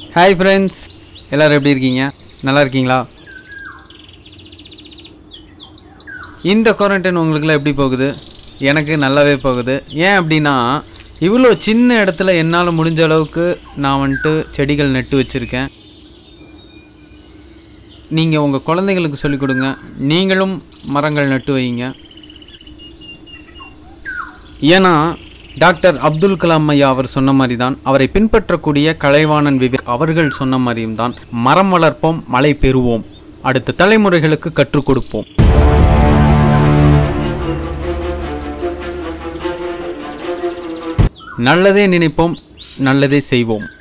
hi friends எல்லோரும் எப்படி இருக்கீங்க நல்லா இருக்கீங்களா இந்த குவாரண்டைன் உங்களுக்குலாம் எப்படி போகுது எனக்கு நல்லாவே போகுது ஏன் அப்படின்னா இவ்வளோ சின்ன இடத்துல என்னால் முடிஞ்ச அளவுக்கு நான் வந்துட்டு செடிகள் நட்டு வச்சுருக்கேன் நீங்கள் உங்கள் குழந்தைங்களுக்கு சொல்லிக் கொடுங்க நீங்களும் மரங்கள் நட்டு வைங்க ஏன்னா டாக்டர் அப்துல் கலாம் ஐயா அவர் சொன்ன மாதிரி தான் அவரை பின்பற்றக்கூடிய கலைவாணன் விவேக் அவர்கள் சொன்ன மாதிரியும் தான் மரம் வளர்ப்போம் மழை பெறுவோம் அடுத்த தலைமுறைகளுக்கு கற்றுக் கொடுப்போம் நல்லதே நினைப்போம் நல்லதே செய்வோம்